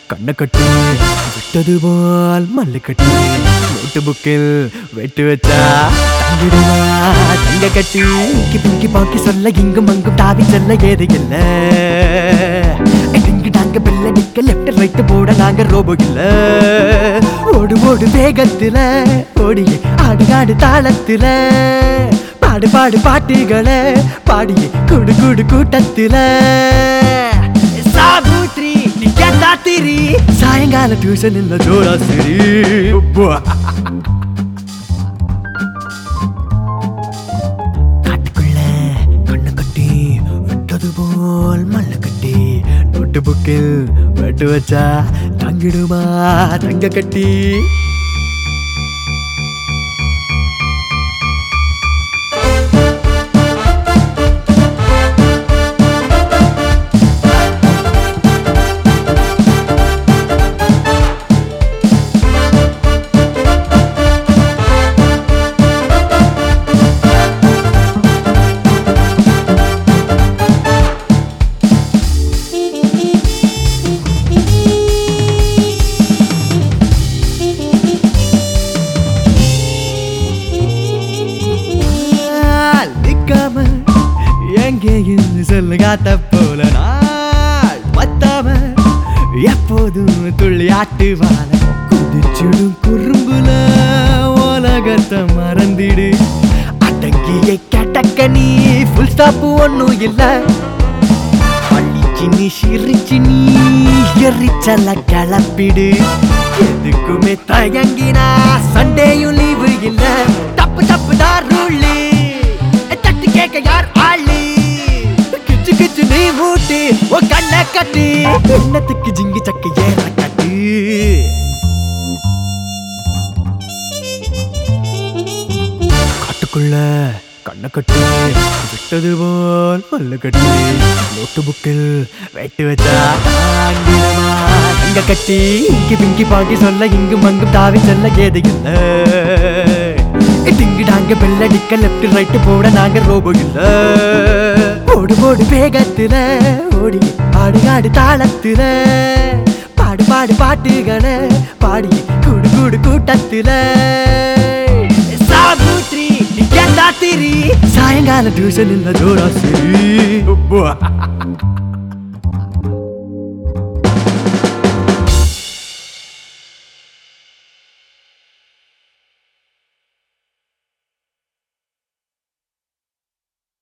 கண்ணை கட்டி விட்டது போல் மல்லு கட்டி நோட்டு புக்கில் வெட்டு வச்சா தங்கிடுவா தங்க கட்டி இங்கி பிங்கி பாக்கி சொல்ல இங்கும் அங்கும் தாவி செல்ல ஏது இல்ல இங்கு நாங்க பிள்ளை நிக்க லெப்ட் ரைட் போட நாங்க ரோபோ இல்ல ஓடு ஓடு வேகத்துல ஓடிய ஆடு ஆடு தாளத்துல பாடு பாடு பாட்டுகளை பாடிய குடு குடு கூட்டத்துல சாபூத்ரி நிக்கத்தாத்திரி சாயங்கால டியூஷன் இல்ல ஜோரா சரி காட்டுக்குள்ள கண்ணு கட்டி விட்டது போல் மல்லு கட்டி நோட்டு புக்கில் வெட்டு வச்சா தங்கிடுமா தங்க கட்டி நாள் நிக்காம எங்கேயும் சொல்லு காத்த போல நாள் பத்தாம எப்போதும் துள்ளி ஆட்டுவான குதிச்சுடும் குறும்புல உலகத்தை மறந்திடு அடங்கிய கட்டக்க நீ ஃபுல் ஸ்டாப் ஒன்னும் இல்ல பள்ளிச்சு நீ சிரிச்சு நீ எரிச்சல கிளப்பிடு எதுக்குமே தயங்கினா சண்டேயும் லீவு இல்ல தப்பு தப்பு தான் ரூலு தட்டு கேட்க யார் ஆளு கிச்சு கிச்சு நீ மூட்டு ஓ கண்ணை கட்டு எண்ணத்துக்கு ஜிங்கி சக்க ஏற கட்டு காட்டுக்குள்ள கண்ணை கட்டி விட்டது போல் பல்லு கட்டி நோட்டு புக்கில் வெட்டு வச்சா தாங்கிடுமா தங்க கட்டி இங்கி பிங்கி பாக்கி சொல்ல இங்கும் அங்கும் தாவி செல்ல ஏது இல்ல டிங்கு டாங்க பெல்லடிக்க லெஃப்ட் ரைட் போட நாங்க ரோபோ இல்ல ஓடு ஓடு வேகத்துல ஓடி ஆடு ஆடு தாளத்துல பாடு பாடு பாட்டுகளை பாடி கூடு கூடு கூட்டத்துல சாபூத்ரி நிக்கந்தாத்திரி சாயங்கால டியூஷன் இல்ல ஜோரா சரி